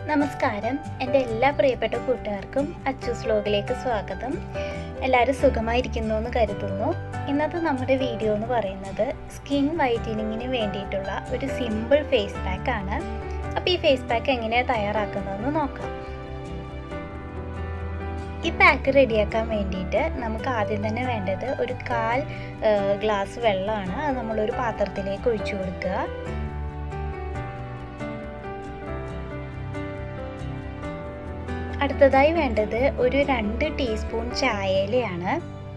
നമസ്കാരം എൻ്റെ എല്ലാ പ്രിയപ്പെട്ട കൂട്ടുകാർക്കും അച്ചൂസ് വ്ലോഗിലേക്ക് സ്വാഗതം എല്ലാവരും സുഖമായിരിക്കുന്നു എന്ന് കരുതുന്നു ഇന്നത്തെ നമ്മുടെ വീഡിയോ എന്ന് പറയുന്നത് സ്കിൻ വൈറ്റനിങ്ങിന് വേണ്ടിയിട്ടുള്ള ഒരു സിമ്പിൾ ഫേസ് പാക്ക് ആണ് അപ്പോൾ ഈ ഫേസ് പാക്ക് എങ്ങനെയാണ് തയ്യാറാക്കുന്നതെന്ന് നോക്കാം ഈ പാക്ക് റെഡിയാക്കാൻ വേണ്ടിയിട്ട് നമുക്ക് ആദ്യം തന്നെ വേണ്ടത് ഒരു കാൽ ഗ്ലാസ് വെള്ളമാണ് അത് നമ്മളൊരു പാത്രത്തിലേക്ക് ഒഴിച്ചു കൊടുക്കുക അടുത്തതായി വേണ്ടത് ഒരു രണ്ട് ടീസ്പൂൺ ചായയിലയാണ്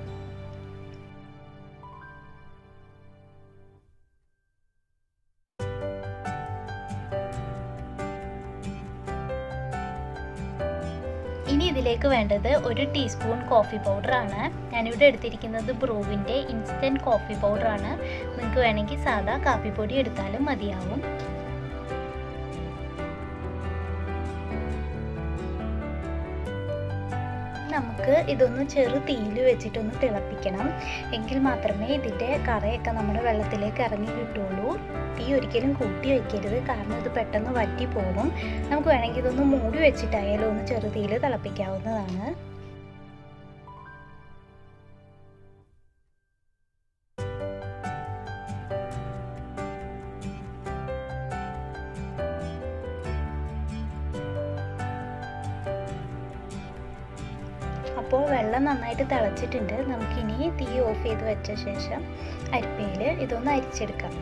ഇനി ഇതിലേക്ക് വേണ്ടത് ഒരു ടീസ്പൂൺ കോഫി പൗഡറാണ് ഞാനിവിടെ എടുത്തിരിക്കുന്നത് ബ്രൂവിൻ്റെ ഇൻസ്റ്റൻറ്റ് കോഫി പൗഡറാണ് നിങ്ങൾക്ക് വേണമെങ്കിൽ സാധാ കാപ്പിപ്പൊടി എടുത്താലും മതിയാവും നമുക്ക് ഇതൊന്ന് ചെറു തീയിൽ വെച്ചിട്ടൊന്ന് തിളപ്പിക്കണം എങ്കിൽ മാത്രമേ ഇതിൻ്റെ കറയൊക്കെ നമ്മുടെ വെള്ളത്തിലേക്ക് ഇറങ്ങി കിട്ടുള്ളൂ തീ ഒരിക്കലും കൂട്ടി വയ്ക്കരുത് കാരണം ഇത് പെട്ടെന്ന് വറ്റി പോകും നമുക്ക് വേണമെങ്കിൽ ഇതൊന്ന് മൂടി വെച്ചിട്ടായാലും ഒന്ന് ചെറു തീയിൽ തിളപ്പിക്കാവുന്നതാണ് അപ്പോൾ വെള്ളം നന്നായിട്ട് തിളച്ചിട്ടുണ്ട് നമുക്കിനി തീ ഓഫ് ചെയ്ത് വെച്ച ശേഷം അരിപ്പയിൽ ഇതൊന്ന് അരിച്ചെടുക്കാം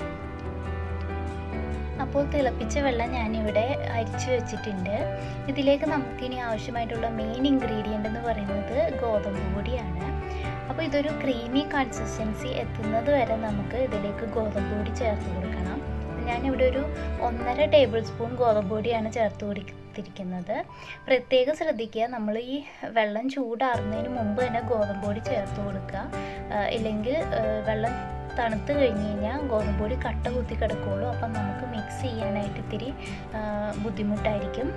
അപ്പോൾ തിളപ്പിച്ച വെള്ളം ഞാനിവിടെ അരിച്ചു വെച്ചിട്ടുണ്ട് ഇതിലേക്ക് നമുക്കിനി ആവശ്യമായിട്ടുള്ള മെയിൻ ഇൻഗ്രീഡിയൻ്റ് എന്ന് പറയുന്നത് ഗോതമ്പ് പൊടിയാണ് അപ്പോൾ ഇതൊരു ക്രീമി കൺസിസ്റ്റൻസി എത്തുന്നത് വരെ നമുക്ക് ഇതിലേക്ക് ഗോതമ്പ് പൊടി ചേർത്ത് കൊടുക്കണം ഞാനിവിടെ ഒരു ഒന്നര ടേബിൾ സ്പൂൺ ഗോതമ്പ് പൊടിയാണ് ചേർത്ത് കൊടുത്തിരിക്കുന്നത് പ്രത്യേകം ശ്രദ്ധിക്കുക നമ്മൾ ഈ വെള്ളം ചൂടാറുന്നതിന് മുമ്പ് തന്നെ ഗോതമ്പ് പൊടി ചേർത്ത് കൊടുക്കുക ഇല്ലെങ്കിൽ വെള്ളം തണുത്ത് കഴിഞ്ഞ് കഴിഞ്ഞാൽ ഗോതമ്പ് പൊടി കട്ട കുത്തി കിടക്കുകയുള്ളൂ അപ്പം നമുക്ക് മിക്സ് ചെയ്യാനായിട്ട് ഇത്തിരി ബുദ്ധിമുട്ടായിരിക്കും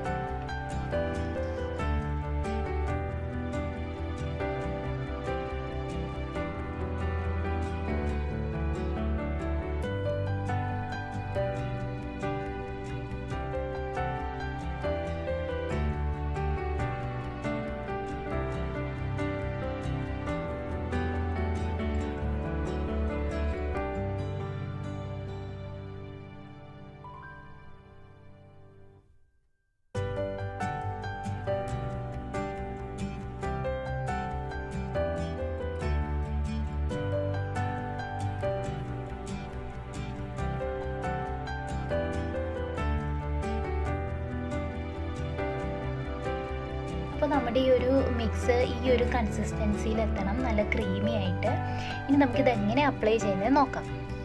അപ്പോൾ നമ്മുടെ ഈ ഒരു മിക്സ് ഈ ഒരു കൺസിസ്റ്റൻസിയിൽ എത്തണം നല്ല ക്രീമി ആയിട്ട് ഇനി നമുക്കിത് എങ്ങനെ അപ്ലൈ ചെയ്യുന്നത് നോക്കാം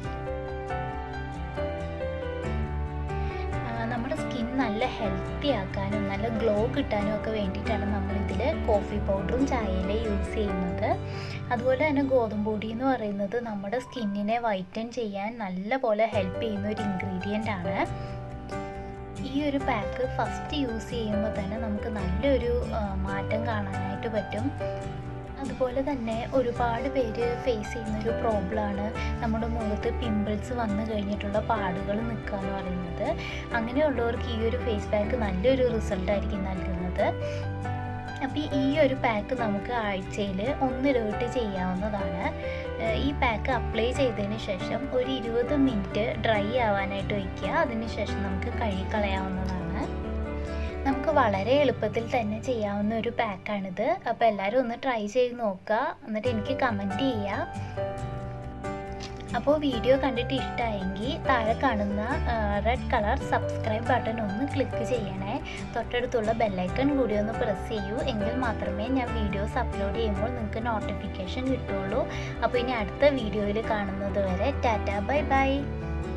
നമ്മുടെ സ്കിൻ നല്ല ഹെൽത്തി ആക്കാനും നല്ല ഗ്ലോ കിട്ടാനും ഒക്കെ വേണ്ടിയിട്ടാണ് നമ്മളിതിൽ കോഫി പൗഡറും ചായയിലെ യൂസ് ചെയ്യുന്നത് അതുപോലെ തന്നെ ഗോതമ്പ് പൊടി എന്ന് പറയുന്നത് നമ്മുടെ സ്കിന്നിനെ വൈറ്റൻ ചെയ്യാൻ നല്ല പോലെ ഹെൽപ്പ് ചെയ്യുന്ന ഒരു ഇൻഗ്രീഡിയൻ്റ് ആണ് ഈ ഒരു പാക്ക് ഫസ്റ്റ് യൂസ് ചെയ്യുമ്പോൾ തന്നെ നമുക്ക് നല്ലൊരു മാറ്റം കാണാനായിട്ട് പറ്റും അതുപോലെ തന്നെ ഒരുപാട് പേര് ഫേസ് ചെയ്യുന്ന ഒരു പ്രോബ്ലമാണ് നമ്മുടെ മുഖത്ത് പിമ്പിൾസ് വന്നു കഴിഞ്ഞിട്ടുള്ള പാടുകൾ നിൽക്കുക എന്ന് പറയുന്നത് അങ്ങനെയുള്ളവർക്ക് ഈ ഒരു ഫേസ് പാക്ക് നല്ലൊരു റിസൾട്ടായിരിക്കും നൽകുന്നത് അപ്പോൾ ഈ ഒരു പാക്ക് നമുക്ക് ആഴ്ചയിൽ ഒന്നിടവിട്ട് ചെയ്യാവുന്നതാണ് ഈ പാക്ക് അപ്ലൈ ചെയ്തതിന് ശേഷം ഒരു ഇരുപത് മിനിറ്റ് ഡ്രൈ ആവാനായിട്ട് വയ്ക്കുക അതിനുശേഷം നമുക്ക് കഴുകിക്കളയാവുന്നതാണ് നമുക്ക് വളരെ എളുപ്പത്തിൽ തന്നെ ചെയ്യാവുന്ന ഒരു പാക്കാണിത് അപ്പോൾ എല്ലാവരും ഒന്ന് ട്രൈ ചെയ്ത് നോക്കുക എന്നിട്ട് എനിക്ക് കമൻറ്റ് ചെയ്യുക അപ്പോൾ വീഡിയോ കണ്ടിട്ട് ഇഷ്ടമായെങ്കിൽ താഴെ കാണുന്ന റെഡ് കളർ സബ്സ്ക്രൈബ് ബട്ടൺ ഒന്ന് ക്ലിക്ക് ചെയ്യണേ തൊട്ടടുത്തുള്ള ബെല്ലൈക്കൺ കൂടി ഒന്ന് പ്രസ് ചെയ്യൂ എങ്കിൽ മാത്രമേ ഞാൻ വീഡിയോസ് അപ്ലോഡ് ചെയ്യുമ്പോൾ നിങ്ങൾക്ക് നോട്ടിഫിക്കേഷൻ കിട്ടുള്ളൂ അപ്പോൾ ഇനി അടുത്ത വീഡിയോയിൽ കാണുന്നത് വരെ ടാറ്റ ബൈ ബൈ